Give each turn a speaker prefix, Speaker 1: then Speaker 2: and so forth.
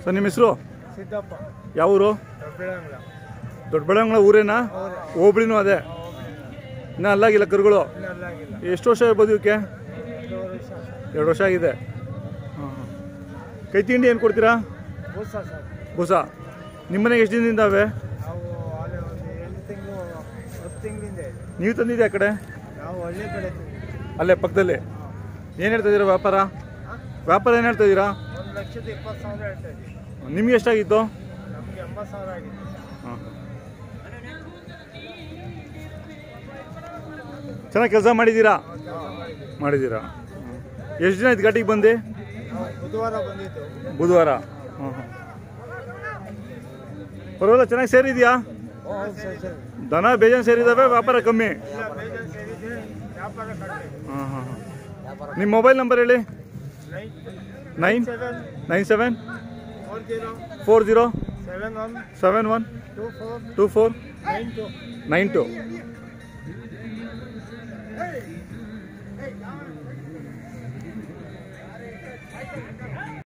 Speaker 1: Sir ನಿಮ್ಮ ಹೆಸರು
Speaker 2: ಸಿದ್ದಪ್ಪ
Speaker 1: ಯಾವ ಊರು
Speaker 2: ದೊಡ್ಡಬಳ್ಳಾಂಗ್ಲ
Speaker 1: ದೊಡ್ಡಬಳ್ಳಾಂಗ್ಳ ಊರೇನಾ ಹೋಬಳಿನೂ ಅದೇ ಇನ್ನೂ ಅಲ್ಲಾಗಿಲ್ಲ ಕರುಗಳು
Speaker 2: ಇನ್ನೂ ಅಲ್ಲಾಗಿಲ್ಲ
Speaker 1: ಎಷ್ಟು ವರ್ಷ ಇರ್ಬೋದು ಇವಕ್ಕೆ
Speaker 2: ಎರಡೂವರೆ ವರ್ಷ
Speaker 1: ಎರಡು ವರ್ಷ ಆಗಿದೆ ಹಾಂ ಹಾಂ ಕೈ ತಿಂಡಿ ಏನು ಕೊಡ್ತೀರಾ
Speaker 2: ಬೂಸ ಸರ್
Speaker 1: ಬೂಸ ನಿಮ್ಮನೆಗೆ ಎಷ್ಟು ದಿನದಿಂದ ಅವೆ
Speaker 2: ನಾವು ಅಲ್ಲಿ ಒಂದು ಎಂಟು ತಿಂಗಳು ಹತ್ತು ತಿಂಗಳಿಂದ ಇದೆ
Speaker 1: ನೀವು ತಂದಿದ್ದೆ ಆ ಕಡೆ
Speaker 2: ನಾವು ಹಳ್ಳಿ ಕಡೆ ತಿಂದ್ವಿ.
Speaker 1: ಅಲ್ಲೇ ಪಕ್ಕದಲ್ಲಿ ಏನು ಹೇಳ್ತಾ ಇದ್ದೀರಾ ವ್ಯಾಪಾರ ವ್ಯಾಪಾರ ಏನು ಹೇಳ್ತಾ ಇದ್ದೀರಾ
Speaker 2: ಒಂದು ಲಕ್ಷದ ಇಪ್ಪತ್ತು ಸಾವಿರ ಹೇಳ್ತಾ ಇದ್ದೀವಿ
Speaker 1: ನಿಮ್ಗೆ ಎಷ್ಟಾಗಿತ್ತು
Speaker 2: ನಮಗೆ ಎಂಬತ್ತು ಸಾವಿರ ಆಗಿದೆ
Speaker 1: ಹಾಂ ಚೆನ್ನಾಗಿ ಕೆಲಸ ಮಾಡಿದ್ದೀರಾ ಮಾಡಿದ್ದೀರಾ ಎಷ್ಟು ದಿನ ಆಯ್ತು ಘಾಟಿಗೆ ಬಂದು
Speaker 2: ನಾವು ಬುಧವಾರ ಬಂದಿದ್ದು
Speaker 1: ಬುಧವಾರ ಹಾಂ ಹಾಂ ಪರವಾಗಿಲ್ಲ ಚೆನ್ನಾಗಿ ಸೇರಿದೆಯಾ
Speaker 2: ಹೌದು ಸರ್ ಸರ್
Speaker 1: ದನ ಬೇಜಾನ್ ಸೇರಿದಾವೆ ವ್ಯಾಪಾರ ಕಮ್ಮಿ
Speaker 2: ಇಲ್ಲ ಬೇಜಾರು ಸೇರಿದೆ ವ್ಯಾಪಾರ ಕಡಿಮೆ
Speaker 1: ಹಾಂ ಹಾಂ ಹಾಂ ನಿಮ್ಮ ಮೊಬೈಲ್ ನಂಬರ್ ಹೇಳಿ
Speaker 2: nine
Speaker 1: nine
Speaker 2: seven
Speaker 1: nine seven
Speaker 2: four zero
Speaker 1: four zero
Speaker 2: seven one
Speaker 1: seven one
Speaker 2: two four
Speaker 1: two four
Speaker 2: nine two
Speaker 1: nine to